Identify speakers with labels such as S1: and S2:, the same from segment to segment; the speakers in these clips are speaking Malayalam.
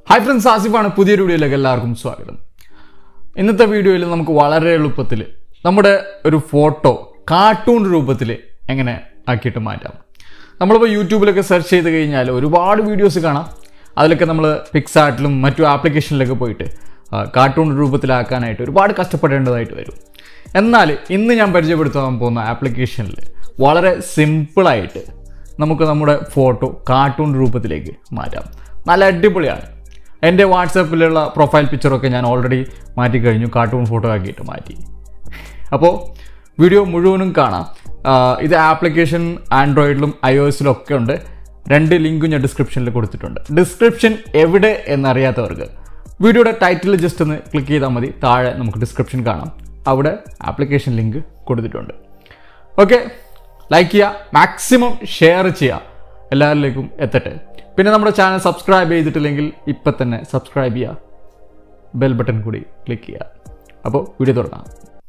S1: ഹായ് ഫ്രണ്ട്സ് ആസിഫാണ് പുതിയൊരു വീഡിയോയിലേക്ക് എല്ലാവർക്കും സ്വാഗതം ഇന്നത്തെ വീഡിയോയിൽ നമുക്ക് വളരെ എളുപ്പത്തിൽ നമ്മുടെ ഒരു ഫോട്ടോ കാർട്ടൂൺ രൂപത്തിൽ എങ്ങനെ ആക്കിയിട്ട് മാറ്റാം നമ്മളിപ്പോൾ യൂട്യൂബിലൊക്കെ സെർച്ച് ചെയ്ത് കഴിഞ്ഞാൽ ഒരുപാട് വീഡിയോസ് കാണാം അതിലൊക്കെ നമ്മൾ പിക്സാർട്ടിലും മറ്റു ആപ്ലിക്കേഷനിലൊക്കെ പോയിട്ട് ആ, കാർട്ടൂൺ രൂപത്തിലാക്കാനായിട്ട് ഒരുപാട് കഷ്ടപ്പെടേണ്ടതായിട്ട് വരും എന്നാൽ ഇന്ന് ഞാൻ പരിചയപ്പെടുത്താൻ പോകുന്ന ആപ്ലിക്കേഷനിൽ വളരെ സിമ്പിളായിട്ട് നമുക്ക് നമ്മുടെ ഫോട്ടോ കാർട്ടൂൺ രൂപത്തിലേക്ക് മാറ്റാം നല്ല അടിപൊളിയാണ് എൻ്റെ വാട്സാപ്പിലുള്ള പ്രൊഫൈൽ പിക്ചറൊക്കെ ഞാൻ ഓൾറെഡി മാറ്റി കഴിഞ്ഞു കാർട്ടൂൺ ഫോട്ടോ ആക്കിയിട്ട് മാറ്റി അപ്പോൾ വീഡിയോ മുഴുവനും കാണാം ആ, ഇത് ആപ്ലിക്കേഷൻ ആൻഡ്രോയിഡിലും ഐ ഒ എസിലും ഒക്കെ ഉണ്ട് രണ്ട് ലിങ്കും ഞാൻ ഡിസ്ക്രിപ്ഷനിൽ കൊടുത്തിട്ടുണ്ട് ഡിസ്ക്രിപ്ഷൻ എവിടെ എന്നറിയാത്തവർക്ക് വീഡിയോയുടെ ടൈറ്റിൽ ജസ്റ്റ് ഒന്ന് ക്ലിക്ക് ചെയ്താൽ മതി താഴെ നമുക്ക് ഡിസ്ക്രിപ്ഷൻ കാണാം അവിടെ ആപ്ലിക്കേഷൻ ലിങ്ക് കൊടുത്തിട്ടുണ്ട് ഓക്കെ ലൈക്ക് ചെയ്യുക മാക്സിമം ഷെയർ ചെയ്യുക എല്ലാവരിലേക്കും എത്തട്ടെ പിന്നെ നമ്മുടെ ചാനൽ സബ്സ്ക്രൈബ് ചെയ്തിട്ടില്ലെങ്കിൽ ഇപ്പം തന്നെ സബ്സ്ക്രൈബ് ചെയ്യുക ബെൽ ബട്ടൺ കൂടി ക്ലിക്ക് ചെയ്യുക അപ്പോൾ വീഡിയോ തുടങ്ങാം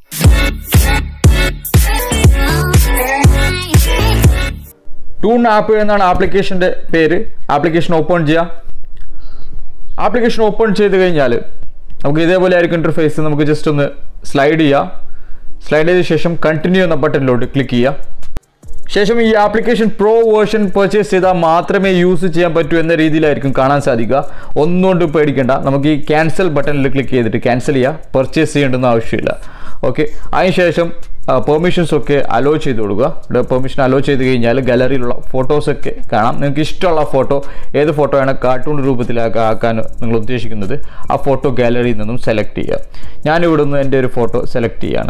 S1: ടൂൺ ആപ്പ് എന്നാണ് ആപ്ലിക്കേഷൻ്റെ പേര് ആപ്ലിക്കേഷൻ ഓപ്പൺ ചെയ്യാം ആപ്ലിക്കേഷൻ ഓപ്പൺ ചെയ്ത് കഴിഞ്ഞാൽ നമുക്ക് ഇതേപോലെ ആയിരിക്കും ഇൻ്റർഫേസ് നമുക്ക് ജസ്റ്റ് ഒന്ന് സ്ലൈഡ് ചെയ്യാം സ്ലൈഡ് ചെയ്ത ശേഷം കണ്ടിന്യൂ എന്ന ബട്ടണിലോട്ട് ക്ലിക്ക് ചെയ്യാം ശേഷം ഈ ആപ്ലിക്കേഷൻ പ്രോ വേർഷൻ പർച്ചേസ് ചെയ്താൽ മാത്രമേ യൂസ് ചെയ്യാൻ പറ്റൂ എന്ന രീതിയിലായിരിക്കും കാണാൻ സാധിക്കുക ഒന്നുകൊണ്ട് പേടിക്കേണ്ട നമുക്ക് ഈ ക്യാൻസൽ ബട്ടണിൽ ക്ലിക്ക് ചെയ്തിട്ട് ക്യാൻസൽ ചെയ്യുക പർച്ചേസ് ചെയ്യേണ്ടെന്ന് ആവശ്യമില്ല ഓക്കെ അതിനുശേഷം പെർമിഷൻസ് ഒക്കെ അലോ ചെയ്ത് കൊടുക്കുക ഇവിടെ പെർമിഷൻ അലോ ചെയ്ത് കഴിഞ്ഞാൽ ഗാലറിയിലുള്ള ഫോട്ടോസൊക്കെ കാണാം നിങ്ങൾക്ക് ഇഷ്ടമുള്ള ഫോട്ടോ ഏത് ഫോട്ടോ ആണ് കാർട്ടൂൺ രൂപത്തിലാക്കാൻ ആക്കാൻ നിങ്ങൾ ഉദ്ദേശിക്കുന്നത് ആ ഫോട്ടോ ഗാലറിയിൽ നിന്നും സെലക്ട് ചെയ്യുക ഞാനിവിടെ നിന്ന് എൻ്റെ ഒരു ഫോട്ടോ സെലക്ട് ചെയ്യാണ്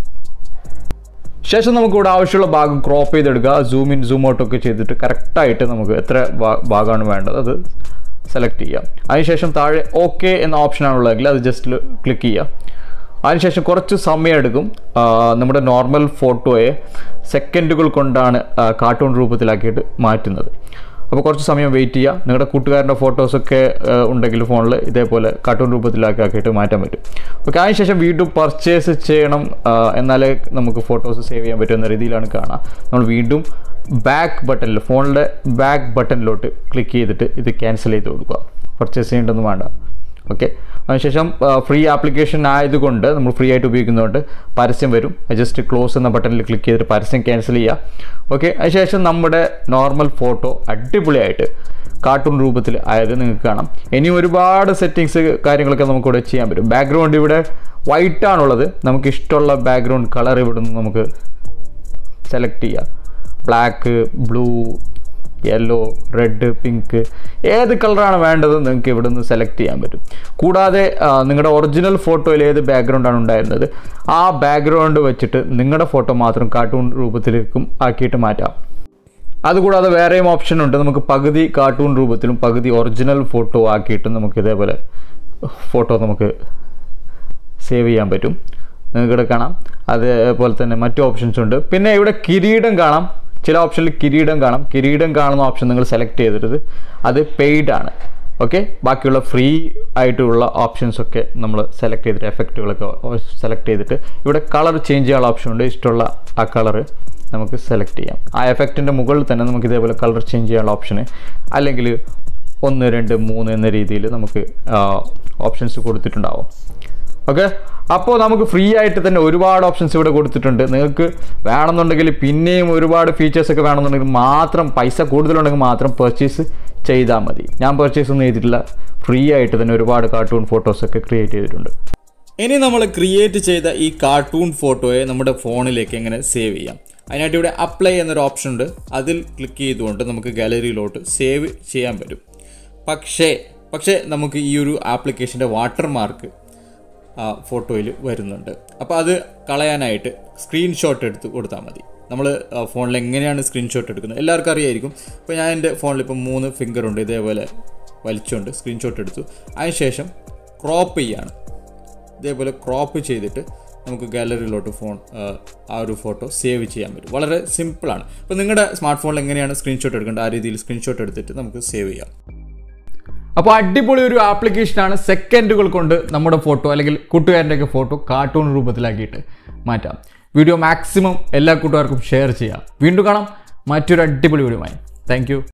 S1: ശേഷം നമുക്ക് ഇവിടെ ആവശ്യമുള്ള ഭാഗം ക്രോപ്പ് ചെയ്തെടുക്കുക സൂം ഇൻ സൂം ഔട്ട് ഒക്കെ ചെയ്തിട്ട് കറക്റ്റായിട്ട് നമുക്ക് എത്ര ഭാ- ഭാഗമാണ് വേണ്ടത് അത് സെലക്ട് ചെയ്യാം അതിനുശേഷം താഴെ ഓക്കെ എന്ന ഓപ്ഷനാണുള്ളതെങ്കിൽ അത് ജസ്റ്റ് ക്ലിക്ക് ചെയ്യാം അതിനുശേഷം കുറച്ച് സമയം എടുക്കും ആ, നമ്മുടെ നോർമൽ ഫോട്ടോയെ സെക്കൻഡുകൾ കൊണ്ടാണ് ആ, കാർട്ടൂൺ രൂപത്തിലാക്കിയിട്ട് മാറ്റുന്നത് അപ്പോൾ കുറച്ച് സമയം വെയിറ്റ് ചെയ്യുക നിങ്ങളുടെ കൂട്ടുകാരൻ്റെ ഫോട്ടോസൊക്കെ ഉണ്ടെങ്കിൽ ഫോണിൽ ഇതേപോലെ കാർട്ടൂൺ രൂപത്തിലാക്കി ആക്കിയിട്ട് മാറ്റാൻ പറ്റും ഓക്കെ അതിനുശേഷം വീണ്ടും പർച്ചേസ് ചെയ്യണം ആ, എന്നാലേ നമുക്ക് ഫോട്ടോസ് സേവ് ചെയ്യാൻ പറ്റുന്ന രീതിയിലാണ് കാണാം നമ്മൾ വീണ്ടും ബാക്ക് ബട്ടണിൽ ഫോണിൻ്റെ ബാക്ക് ബട്ടണിലോട്ട് ക്ലിക്ക് ചെയ്തിട്ട് ഇത് ക്യാൻസൽ ചെയ്ത് കൊടുക്കുക പർച്ചേസ് ചെയ്യേണ്ടതൊന്നും വേണ്ട ഓക്കെ അതിനുശേഷം ഫ്രീ ആപ്ലിക്കേഷൻ ആയതുകൊണ്ട് നമ്മൾ ഫ്രീ ആയിട്ട് ഉപയോഗിക്കുന്നതുകൊണ്ട് പരസ്യം വരും ജസ്റ്റ് ക്ലോസ് എന്ന ബട്ടണിൽ ക്ലിക്ക് ചെയ്തിട്ട് പരസ്യം ക്യാൻസൽ ചെയ്യുക ഓക്കെ അതിനുശേഷം നമ്മുടെ നോർമൽ ഫോട്ടോ അടിപൊളിയായിട്ട് കാർട്ടൂൺ രൂപത്തിൽ ആയത് നിങ്ങൾക്ക് കാണാം ഇനി ഒരുപാട് സെറ്റിങ്സ് കാര്യങ്ങളൊക്കെ നമുക്ക് ഇവിടെ ചെയ്യാൻ പറ്റും ബാക്ക്ഗ്രൗണ്ട് ഇവിടെ വൈറ്റ് ആണുള്ളത് നമുക്ക് ഇഷ്ടമുള്ള ബാക്ക്ഗ്രൗണ്ട് കളർ ഇവിടെ നിന്ന് നമുക്ക് സെലക്ട് ചെയ്യുക black blue yellow red pink ഏത് കളറാണ് വേണ്ടത് നിങ്ങൾക്ക് ഇവിടെ നിന്ന് സെലക്ട് ചെയ്യാൻ പറ്റും കൂടാതെ ആ, നിങ്ങളുടെ ഒറിജിനൽ ഫോട്ടോയിൽ ഏത് ബാക്ക്ഗ്രൗണ്ടാണ് ഉണ്ടായിരുന്നത് ആ ബാക്ക്ഗ്രൗണ്ട് വെച്ചിട്ട് നിങ്ങളുടെ ഫോട്ടോ മാത്രം കാർട്ടൂൺ രൂപത്തിലേക്കും ആക്കിയിട്ട് മാറ്റാം അതുകൂടാതെ വേറെയും ഓപ്ഷൻ ഉണ്ട് നമുക്ക് പകുതി കാർട്ടൂൺ രൂപത്തിലും പകുതി ഒറിജിനൽ ഫോട്ടോ ആക്കിയിട്ട് നമുക്ക് ഇതേപോലെ ഫോട്ടോ നമുക്ക് സേവ് ചെയ്യാൻ പറ്റും നിങ്ങൾക്ക് ഇവിടെ കാണാം അതേപോലെ തന്നെ മറ്റു ഓപ്ഷൻസ് ഉണ്ട് പിന്നെ ഇവിടെ കിരീടം കാണാം ചില ഓപ്ഷനിൽ കിരീടം കാണാം കിരീടം കാണുന്ന ഓപ്ഷൻ നിങ്ങൾ സെലക്ട് ചെയ്തിട്ട് അത് പെയ്ഡ് ആണ് ഓക്കെ ബാക്കിയുള്ള ഫ്രീ ആയിട്ടുള്ള ഓപ്ഷൻസ് ഒക്കെ നമ്മൾ സെലക്ട് ചെയ്തിട്ട് എഫക്റ്റുകളൊക്കെ സെലക്ട് ചെയ്തിട്ട് ഇവിടെ കളർ ചേഞ്ച് ചെയ്യാനുള്ള ഓപ്ഷൻ ഉണ്ട് ഇഷ്ടമുള്ള ആ കളറ് നമുക്ക് സെലക്ട് ചെയ്യാം ആ എഫക്റ്റിൻ്റെ മുകളിൽ തന്നെ നമുക്ക് ഇതേപോലെ കളർ ചേഞ്ച് ചെയ്യാനുള്ള ഓപ്ഷന് അല്ലെങ്കിൽ ഒന്ന് രണ്ട് മൂന്ന് എന്ന രീതിയിൽ നമുക്ക് ഓപ്ഷൻസ് കൊടുത്തിട്ടുണ്ടാവും ഓക്കെ അപ്പോൾ നമുക്ക് ഫ്രീ ആയിട്ട് തന്നെ ഒരുപാട് ഓപ്ഷൻസ് ഇവിടെ കൊടുത്തിട്ടുണ്ട് നിങ്ങൾക്ക് വേണമെന്നുണ്ടെങ്കിൽ പിന്നെയും ഒരുപാട് ഫീച്ചേഴ്സ് ഒക്കെ വേണമെന്നുണ്ടെങ്കിൽ മാത്രം പൈസ കൂടുതലുണ്ടെങ്കിൽ മാത്രം പർച്ചേസ് ചെയ്താൽ മതി ഞാൻ പർച്ചേസ് ഒന്നും ചെയ്തിട്ടില്ല ഫ്രീ ആയിട്ട് തന്നെ ഒരുപാട് കാർട്ടൂൺ ഫോട്ടോസ് ഒക്കെ ക്രിയേറ്റ് ചെയ്തിട്ടുണ്ട്
S2: ഇനി നമ്മൾ ക്രിയേറ്റ് ചെയ്ത ഈ കാർട്ടൂൺ ഫോട്ടോയെ നമ്മുടെ ഫോണിലേക്ക് എങ്ങനെ സേവ് ചെയ്യാം അതിനായിട്ട് ഇവിടെ അപ്ലൈ എന്നൊരു ഓപ്ഷൻ ഉണ്ട് അതിൽ ക്ലിക്ക് ചെയ്തുകൊണ്ട് നമുക്ക് ഗാലറിയിലോട്ട് സേവ് ചെയ്യാൻ പറ്റും പക്ഷേ പക്ഷേ നമുക്ക് ഈ ഒരു ആപ്ലിക്കേഷൻ്റെ വാട്ടർമാർക്ക് ആ ഫോട്ടോയിൽ വരുന്നുണ്ട് അപ്പോൾ അത് കളയാനായിട്ട് സ്ക്രീൻഷോട്ട് എടുത്ത് കൊടുത്താൽ മതി നമ്മൾ ഫോണിൽ എങ്ങനെയാണ് സ്ക്രീൻഷോട്ട് എടുക്കുന്നത് എല്ലാവർക്കും അറിയായിരിക്കും ഇപ്പോൾ ഞാൻ എൻ്റെ ഫോണിൽ ഇപ്പം മൂന്ന് ഫിംഗർ ഉണ്ട് ഇതേപോലെ വലിച്ചുകൊണ്ട് സ്ക്രീൻഷോട്ട് എടുത്തു അതിനുശേഷം ക്രോപ്പ് ചെയ്യാണ് ഇതേപോലെ ക്രോപ്പ് ചെയ്തിട്ട് നമുക്ക് ഗാലറിയിലോട്ട് ഫോൺ ആ, ആ ഒരു ഫോട്ടോ സേവ് ചെയ്യാൻ പറ്റും വളരെ സിമ്പിളാണ് അപ്പോൾ നിങ്ങളുടെ സ്മാർട്ട് ഫോണിൽ എങ്ങനെയാണ് സ്ക്രീൻഷോട്ട് എടുക്കേണ്ടത് ആ രീതിയിൽ സ്ക്രീൻഷോട്ട് എടുത്തിട്ട് നമുക്ക് സേവ് ചെയ്യാം
S1: അപ്പോൾ അടിപൊളി ഒരു ആപ്ലിക്കേഷനാണ് സെക്കൻഡുകൾ കൊണ്ട് നമ്മുടെ ഫോട്ടോ അല്ലെങ്കിൽ കൂട്ടുകാരൻ്റെയൊക്കെ ഫോട്ടോ കാർട്ടൂൺ രൂപത്തിലാക്കിയിട്ട് മാറ്റാം വീഡിയോ മാക്സിമം എല്ലാ കൂട്ടുകാർക്കും ഷെയർ ചെയ്യാം വീണ്ടും കാണാം മറ്റൊരു അടിപൊളി വീഡിയോയുമായി താങ്ക്